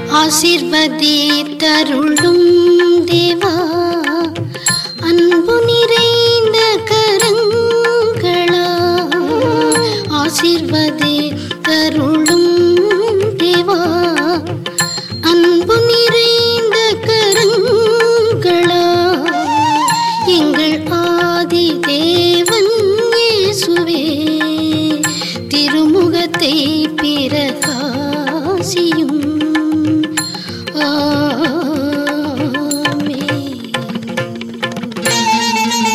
ஆசிர்வதி தருளும் தேவா அன்பு நிறைந்த கரங்களா ஆசிர்வதி தருளும் தேவா அன்பு நிறைந்த கரங்களா எங்கள் ஆதி தேவன் இயேசுவே திருமுகத்தை பிரகாசியும் ஆமென்.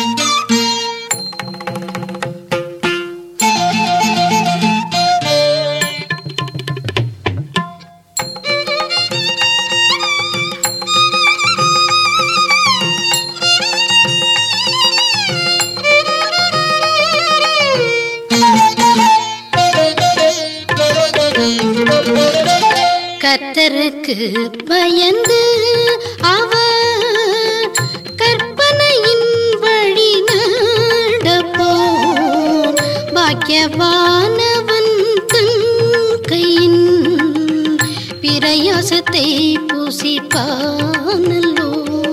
கர்த்தருக்கு பயந்து அவர் கற்பனையின் வழி நடப்போம் பாக்கியவானவன் தன் கையின் பிரயாசத்தை புசிப்பானல்லோ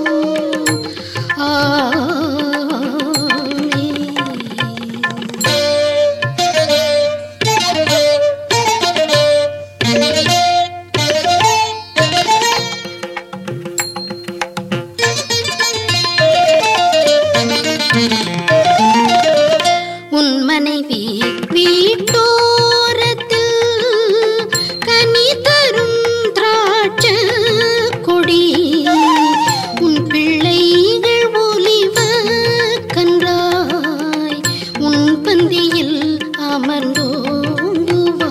ஆமென். உன் மனைவி வீட்டோரத்தில் கனி தரும் திராட்ச கொடி உன் பிள்ளைகள் ஒலிவ கன்றாய் உன் பந்தியில் அமர்ந்தோங்குவா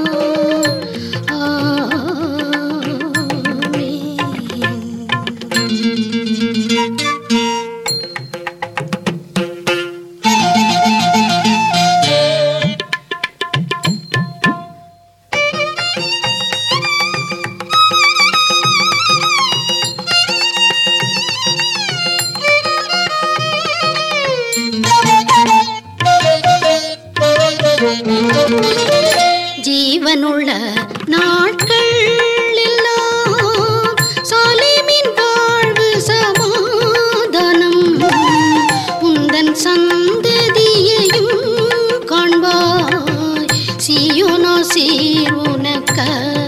ஆமென். ஜீவனுள்ள நாட்கள் எல்லாம் சாலேமின் வாழ்வு சமாதானம் உந்தன் சந்ததியையும் காண்பாய் சியோனா சீர் உனக்க